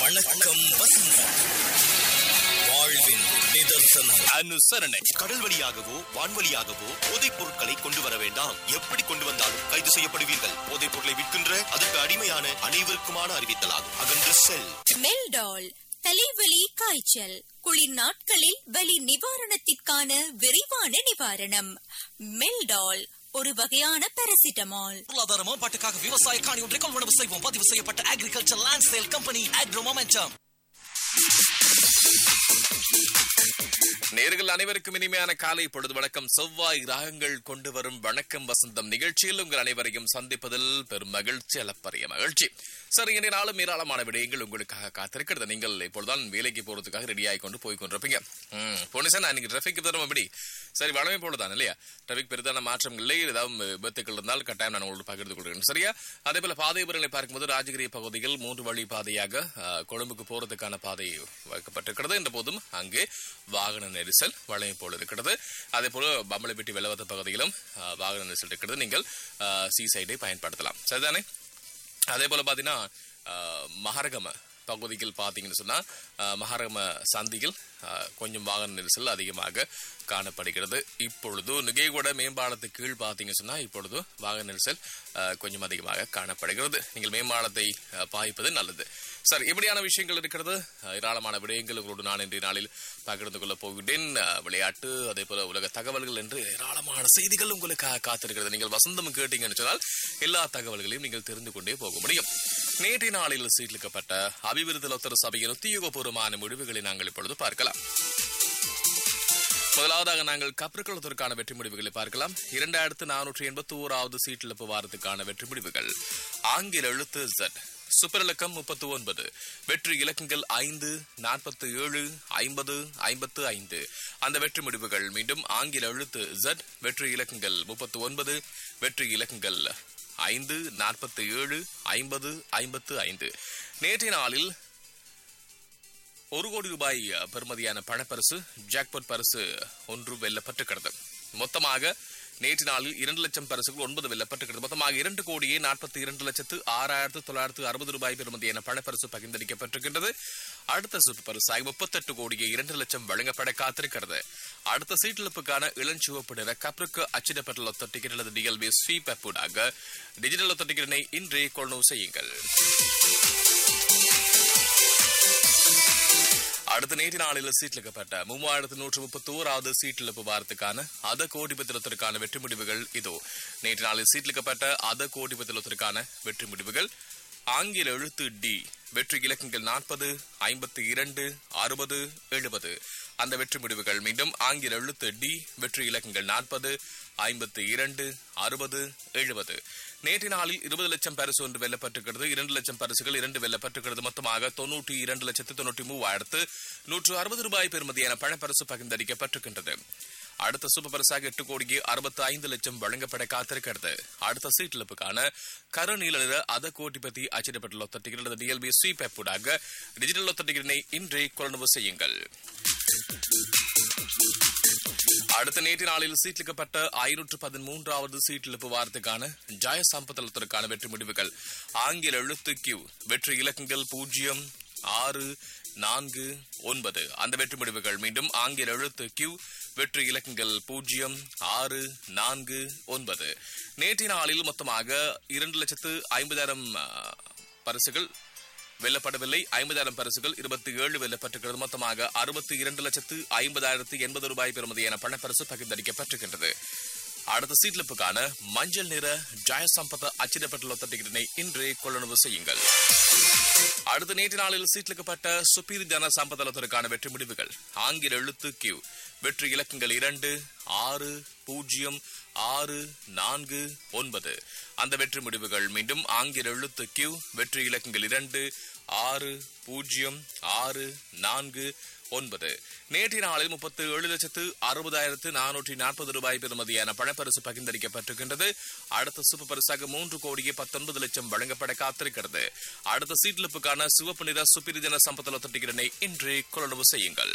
வணக்கம் வசந்தம் வாழ்வின் நிதர்சனம் அனுசரணை கடல் வழியாகவோ வான்வழியாகவோ போதைப் பொருட்களை கொண்டு வர வேண்டாம் எப்படி கொண்டு வந்தாலும் கைது செய்யப்படுவீர்கள் போதைப் பொருளை விற்கின்ற அதற்கு அடிமையான அனைவருக்குமான அறிவித்தலாகும் அகன்று செல் மெல்டால் தலைவலி காய்ச்சல் குளிர் நாட்களில் வலி நிவாரணத்திற்கான விரைவான நிவாரணம் மெல்டால் ஒரு வகையான பாராசிட்டமால் பொருளாதார மேம்பாட்டுக்காக விவசாய காணி ஒன்றை கொள்வனவு செய்வோம் பதிவு செய்யப்பட்ட agriculture land sale company agro momentum நேர்கள் அனைவருக்கும் இனிமையான காலை பொழுது வணக்கம் செவ்வாய் ராகங்கள் கொண்டு வரும் வணக்கம் வசந்தம் நிகழ்ச்சியில் உங்கள் அனைவரையும் சந்திப்பதில் பெரும் மகிழ்ச்சி அளப்பரிய மகிழ்ச்சி சரி இன்றைய நாளும் ஏராளமான விடயங்கள் உங்களுக்காக காத்திருக்கிறது நீங்கள் இப்பொழுதுதான் வேலைக்கு போறதுக்காக ரெடியாகி கொண்டு போய் கொண்டிருப்பீங்க ம் போனீசா நான் இன்னைக்கு டிராஃபிக் தரும் எப்படி சரி வளமை போலதான் இல்லையா டிராஃபிக் பெரிதான மாற்றம் இல்லை ஏதாவது விபத்துக்கள் இருந்தால் கட்டாயம் நான் உங்களுக்கு பகிர்ந்து கொள்கிறேன் சரியா அதே போல பாதை விவரங்களை பார்க்கும்போது ராஜகிரி பகுதியில் மூன்று வழி பாதையாக அஹ், கொழும்புக்கு போறதுக்கான பாதை வைக்கப்பட்டிருக்கிறது என்ற போதும் அங்கே வாகன நெரிசல் வழமை போல இருக்கிறது அதே போல பம்பளப்பட்டி வெள்ளவத்த பகுதியிலும் அஹ், வாகன நெரிசல் இருக்கிறது நீங்கள் சி சைடை பயன்படுத்தலாம் சரிதானே அதே போல பாத்தீங்கன்னா அஹ், மகரகம பகுதியில் பார்த்தீங்கன்னு சொன்னா அஹ், மகரகம சந்தியில் அஹ், கொஞ்சம் வாகன நெரிசல் அதிகமாக காணப்படுகிறது இப்பொழுது நுகேகூட மேம்பாலத்துக்கு கீழ் பார்த்தீங்க சொன்னா இப்பொழுது வாகன நெரிசல் அஹ், கொஞ்சம் அதிகமாக காணப்படுகிறது நீங்கள் மேம்பாலத்தை அஹ், பாய்ப்பது நல்லது சரி இப்படியான விஷயங்கள் இருக்கிறது அஹ், ஏராளமான விடயங்கள் உங்களோடு நான் இன்றைய நாளில் பகிர்ந்து கொள்ள போகிறேன் அஹ், விளையாட்டு அதே போல உலக தகவல்கள் என்று ஏராளமான செய்திகள் உங்களுக்காக காத்திருக்கிறது நீங்கள் வசந்தம் கேட்டீங்கன்னு சொன்னால் எல்லா தகவல்களையும் நீங்கள் தெரிந்து கொண்டே போக முடியும் நேற்றைய நாளில் சீட்லிக்கப்பட்ட அபிவிருத்தி லொத்தர சபையின் உத்தியோகபூர்வமான முடிவுகளை நாங்கள் இப்பொழுது பார்க்கலாம் முதலாவதாக நாங்கள் கப்ருக்களத்திற்கான வெற்றி முடிவுகளை பார்க்கலாம் இரண்டாயிரத்து நானூற்றி எண்பத்தி ஓராவது சீட்டிழப்பு வாரத்துக்கான வெற்றி முடிவுகள் ஆங்கில எழுத்து Z சூப்பர் இலக்கம் முப்பத்து ஒன்பது வெற்றி இலக்கங்கள் ஐந்து நாற்பத்தி ஏழு ஐம்பது ஐம்பத்து ஐந்து அந்த வெற்றி முடிவுகள் மீண்டும் ஆங்கில எழுத்து Z வெற்றி இலக்கங்கள் முப்பத்து ஒன்பது வெற்றி இலக்கங்கள் ஐந்து நாற்பத்தி ஏழு ஐம்பது ஐம்பத்து ஐந்து நேற்றைய நாளில் ஒரு கோடி ரூபாய் பெறுமதியான பணப்பரிசு ஜாக்பாட் பரிசு ஒன்று வெல்லப்பட்டிருக்கிறது மொத்தமாக நேற்று நாளில் இரண்டு லட்சம் பரிசுகள் ஒன்பது வெல்லப்பட்டிருக்கிறது மொத்தமாக இரண்டு கோடியே நாற்பத்தி இரண்டு லட்சத்து ஆறாயிரத்து தொள்ளாயிரத்து அறுபது ரூபாய் பெறுமதியான பணப்பரிசு பகிர்ந்தளிக்கப்பட்டிருக்கின்றது அடுத்த சுற்று பரிசாக முப்பத்தெட்டு கோடியே இரண்டு லட்சம் வழங்கப்பட காத்திருக்கிறது அடுத்த சீட்டிழப்புக்கான இளஞ்சிவப்பு நிற கப்ருக்கு அச்சிடப்பட்ட லொத்த டிக்கெட் அல்லது டிஎல்பி ஸ்வீப் அப்புடாக டிஜிட்டல் லொத்த டிக்கெட்டினை இன்றே கொள்ளும் செய்யுங்கள் அடுத்த நேற்று நாளில் சீட்டிலிக்கப்பட்ட மூவாயிரத்து நூற்று முப்பத்தி ஓராவது சீட்டிழப்பு வாரத்துக்கான அத கோடி பத்திரத்திற்கான வெற்றி முடிவுகள் இதோ நேற்று நாளில் சீட்டிலிக்கப்பட்ட அத கோடி பத்திரத்திற்கான வெற்றி முடிவுகள் ஆங்கில எழுத்து டி வெற்றி இலக்கங்கள் நாற்பது ஐம்பத்தி இரண்டு அறுபது எழுபது அந்த வெற்றி முடிவுகள் மீண்டும் ஆங்கில எழுத்து டி வெற்றி இலக்கங்கள் நாற்பது ஐம்பத்தி இரண்டு அறுபது எழுபது நேற்று நாளில் இருபது லட்சம் பரிசு ஒன்று வெல்லப்பட்டிருக்கிறது இரண்டு லட்சம் பரிசுகள் இரண்டு வெல்லப்பட்டிருக்கிறது மொத்தமாக தொன்னூற்றி இரண்டு லட்சத்து தொன்னூற்றி மூவாயிரத்து நூற்று அறுபது ரூபாய் பெறுமதியான பணப்பரிசு பகிர்ந்தளிக்கப்பட்டிருக்கின்றது அடுத்த சூப்பர் பரிசாக எட்டு கோடியே அறுபத்தி ஐந்து லட்சம் வழங்கப்பட காத்திருக்கிறது அடுத்த சீட்டிழப்புக்கான கருநீல நிற அத கோட்டி பத்தி அச்சிடப்பட்ட லொத்த டிக்கெட் அல்லது டிஎல்பி ஸ்வீப் ஆக டிஜிட்டல் லொத்த டிக்கெட்டினை இன்றே கொள்ளுணவு செய்யுங்கள் அடுத்த நேற்று நாளில் சீட்லிக்கப்பட்ட ஐநூற்று பதிமூன்றாவது சீட்டிழப்பு வாரத்துக்கான ஜாய சம்பத்தலத்திற்கான வெற்றி முடிவுகள் ஆங்கில எழுத்து கியூ வெற்றி இலக்கங்கள் பூஜ்ஜியம் ஆறு நான்கு ஒன்பது அந்த வெற்றி முடிவுகள் மீண்டும் ஆங்கில எழுத்து கியூ வெற்றி இலக்கங்கள் பூஜ்ஜியம் ஆறு நான்கு ஒன்பது நேற்றைய நாளில் மொத்தமாக இரண்டு லட்சத்து ஐம்பதாயிரம் அஹ், பரிசுகள் வெல்லப்படவில்லை ஐம்பதாயிரம் பரிசுகள் இருபத்தி ஏழு வெல்லப்பட்டிருக்கிறது மொத்தமாக அறுபத்தி இரண்டு லட்சத்து ஐம்பதாயிரத்து எண்பது ரூபாய் பெறுமதியான பணப்பரிசு பகிர்ந்தளிக்கப்பட்டிருக்கின்றது அடுத்த சீட்லிப்புக்கான மஞ்சள் நிற ஜெயசம்பத அச்சிடப்பட்ட லொத்த டிக்கெட்டினை இன்றே கொள்ளுணவு செய்யுங்கள் அடுத்த நேற்று நாளில் சீட்லிக்கப்பட்ட சுப்பீர் ஜன சம்பதளத்திற்கான வெற்றி முடிவுகள் ஆங்கில எழுத்து கியூ வெற்றி இலக்கங்கள் இரண்டு ஆறு பூஜ்ஜியம் ஆறு நான்கு ஒன்பது அந்த வெற்றி முடிவுகள் மீண்டும் ஆங்கில எழுத்து கியூ வெற்றி இலக்கங்கள் இரண்டு ஆறு பூஜ்ஜியம் ஆறு நான்கு ஒன்பது நேற்றைய நாளில் முப்பத்து ஏழு லட்சத்து அறுபதாயிரத்து நானூற்றி நாற்பது ரூபாய் பெறுமதியான பணப்பரிசு பகிர்ந்தளிக்கப்பட்டிருக்கின்றது அடுத்த சூப்பர் பரிசாக மூன்று கோடியே பத்தொன்பது லட்சம் வழங்கப்பட காத்திருக்கிறது அடுத்த சீட்லிப்புக்கான சிவப்பு நிற சுப்பிரிஜன சம்பத்தல தொட்டிகளை இன்றே கொள்ளளவு செய்யுங்கள்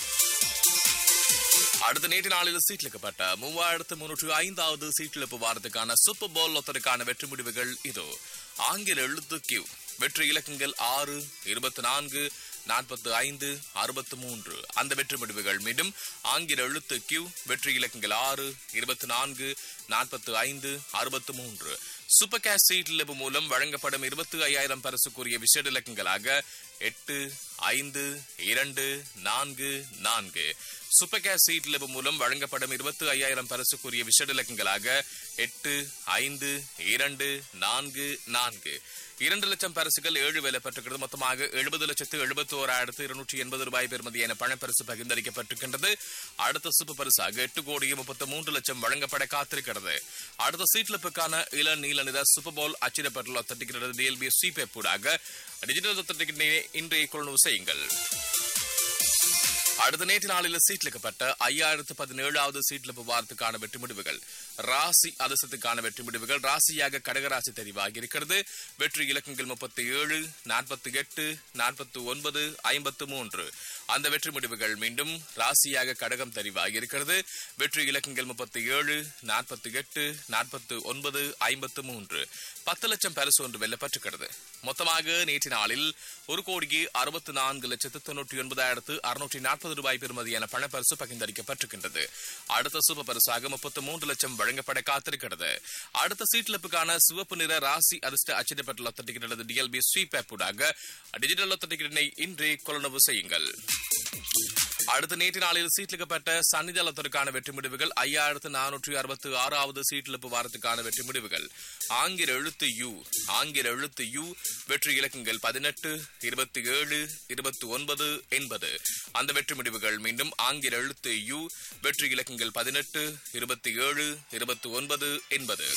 அடுத்த நேற்று நாளில் சீட்லிக்கப்பட்ட மூவாயிரத்து முன்னூற்று ஐந்தாவது சீட்டிழப்பு வாரத்துக்கான சூப்பர் போல் லொத்தருக்கான வெற்றி முடிவுகள் இதோ ஆங்கில எழுத்து கியூ வெற்றி இலக்கங்கள் ஆறு இருபத்தி நான்கு நாற்பத்து ஐந்து அறுபத்து மூன்று அந்த வெற்றி முடிவுகள் மீண்டும் ஆங்கில எழுத்து கியூ வெற்றி இலக்கங்கள் ஆறு இருபத்தி நான்கு நாற்பத்து ஐந்து அறுபத்து மூன்று சூப்பர் கேஷ் சீட் லெபு மூலம் வழங்கப்படும் இருபத்தி ஐயாயிரம் பரிசுக்குரிய விஷேட இலக்கங்களாக எட்டு ஐந்து இரண்டு நான்கு நான்கு சூப்பர் கேஷ் சீட் லெபு மூலம் வழங்கப்படும் இருபத்தி ஐயாயிரம் பரிசுக்குரிய விஷேட இலக்கங்களாக எட்டு ஐந்து இரண்டு நான்கு நான்கு இரண்டு லட்சம் பரிசுகள் ஏழு வேலை பெற்றுகிறது மொத்தமாக எழுபது லட்சத்து எழுபத்தி ஓராயிரத்து இருநூற்றி எண்பது ரூபாய் பெறுமதியான பணப்பரிசு பகிர்ந்தளிக்கப்பட்டிருக்கின்றது அடுத்த சூப்பர் பரிசாக எட்டு கோடியே முப்பத்தி மூன்று லட்சம் வழங்கப்பட காத்திருக்கிறது அடுத்த சீட்லப்புக்கான இள நீல நிற சூப்பர் போல் அச்சிடப்பட்டுள்ள ஒத்தட்டிக்கிறது டிஎல்பி சிபேப் ஊடாக டிஜிட்டல் ஒத்தட்டிக்கிட்டே இன்றைய கொள்ளுணவு செய்யுங்கள் அடுத்த நேற்று நாளில் சீட்லிக்கப்பட்ட ஐயாயிரத்து பதினேழாவது சீட்ல வாரத்துக்கான வெற்றி முடிவுகள் ராசி அதிசத்துக்கான வெற்றி முடிவுகள் ராசியாக கடகராசி தெரிவாகி இருக்கிறது வெற்றி இலக்கங்கள் முப்பத்தி ஏழு நாற்பத்தி எட்டு நாற்பத்தி ஒன்பது ஐம்பத்து மூன்று அந்த வெற்றி முடிவுகள் மீண்டும் ராசியாக கடகம் தெரிவாகி இருக்கிறது வெற்றி இலக்கங்கள் முப்பத்தி ஏழு நாற்பத்தி எட்டு நாற்பத்தி ஒன்பது ஐம்பத்து மூன்று பத்து லட்சம் பரிசு ஒன்று வெல்லப்பட்டிருக்கிறது மொத்தமாக நேற்று நாளில் ஒரு கோடியே அறுபத்தி நான்கு லட்சத்து தொண்ணூற்றி ஒன்பதாயிரத்து அறுநூற்றி நாற்பது ரூபாய் பெறுமதியான பணப்பரிசு பகிர்ந்தளிக்கப்பட்டிருக்கின்றது அடுத்த சூப்பர் பரிசாக முப்பத்தி மூன்று லட்சம் வழங்கப்பட காத்திருக்கிறது அடுத்த சீட்லப்புக்கான சிவப்பு நிற ராசி அதிர்ஷ்ட அச்சிடப்பட்டுள்ள ஒத்தட்டிக்கிறது டிஎல்பி ஸ்வீப் ஆப்புடாக டிஜிட்டல் ஒத்தட்டிக்கிட்டனை இன்றே கொள்ளளவு செய்யுங்கள் அடுத்த நேற்று நாளில் சீட்லிக்கப்பட்ட சன்னிதளத்திற்கான வெற்றி முடிவுகள் ஐயாயிரத்து நானூற்றி அறுபத்தி ஆறாவது சீட்லிப்பு வாரத்துக்கான வெற்றி முடிவுகள் ஆங்கில எழுத்து யு ஆங்கில எழுத்து யு வெற்றி இலக்கங்கள் பதினெட்டு இருபத்தி ஏழு இருபத்தி ஒன்பது எண்பது அந்த வெற்றி முடிவுகள் மீண்டும் ஆங்கில எழுத்து யு வெற்றி இலக்கங்கள் பதினெட்டு இருபத்தி ஏழு இருபத்தி ஒன்பது எண்பது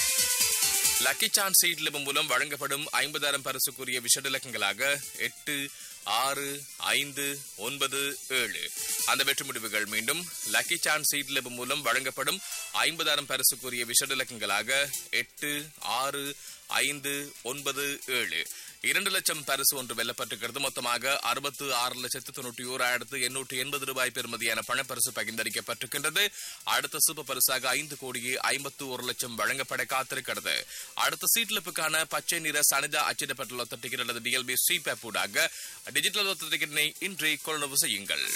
லக்கி சான்ஸ் சீட்லிப்பு மூலம் வழங்கப்படும் ஐம்பதாயிரம் பரிசுக்குரிய விஷட இலக்கங்களாக எட்டு ஆறு ஐந்து ஒன்பது ஏழு அந்த வெற்றி முடிவுகள் மீண்டும் லக்கி சான்ஸ் சீட்லிப்பு மூலம் வழங்கப்படும் ஐம்பதாயிரம் பரிசுக்குரிய விஷட இலக்கங்களாக எட்டு ஆறு ஐந்து ஒன்பது ஏழு இரண்டு லட்சம் பரிசு ஒன்று வெல்லப்பட்டிருக்கிறது மொத்தமாக அறுபத்து ஆறு லட்சத்து தொண்ணூற்றி ஓராயிரத்து எண்ணூற்றி எண்பது ரூபாய் பெறுமதியான பணப்பரிசு பகிர்ந்தளிக்கப்பட்டிருக்கின்றது அடுத்த சூப்பர் பரிசாக ஐந்து கோடியே ஐம்பத்து ஒரு லட்சம் வழங்கப்பட காத்திருக்கிறது அடுத்த சீட்லிப்புக்கான பச்சை நிற சனிதா அச்சிடப்பட்டுள்ள ஒத்த அல்லது டிஎல்பி ஸ்வீப் ஊடாக டிஜிட்டல் ஒத்த டிக்கெட்டினை இன்றே கொள்ளுணவு செய்யுங்கள்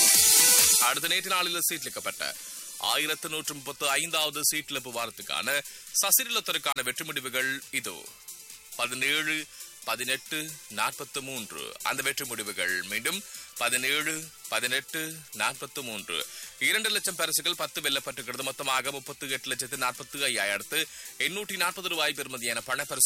அடுத்த நேற்று நாளில் சீட்லிக்கப்பட்ட ஆயிரத்து நூற்று முப்பத்து ஐந்தாவது சீட்லிப்பு வாரத்துக்கான சசிரிலத்திற்கான வெற்றி முடிவுகள் இதோ பதினேழு பதினெட்டு நாற்பத்து மூன்று அந்த வெற்றி முடிவுகள் மீண்டும் பதினேழு பதினெட்டு நாற்பத்து மூன்று இரண்டு லட்சம் பரிசுகள் பத்து வெல்லப்பட்டிருக்கிறது மொத்தமாக முப்பத்தி எட்டு லட்சத்து நாற்பத்தி ஐயாயிரத்து எண்ணூற்றி நாற்பது ரூபாய் பெறுமதியான பணப்பரிசு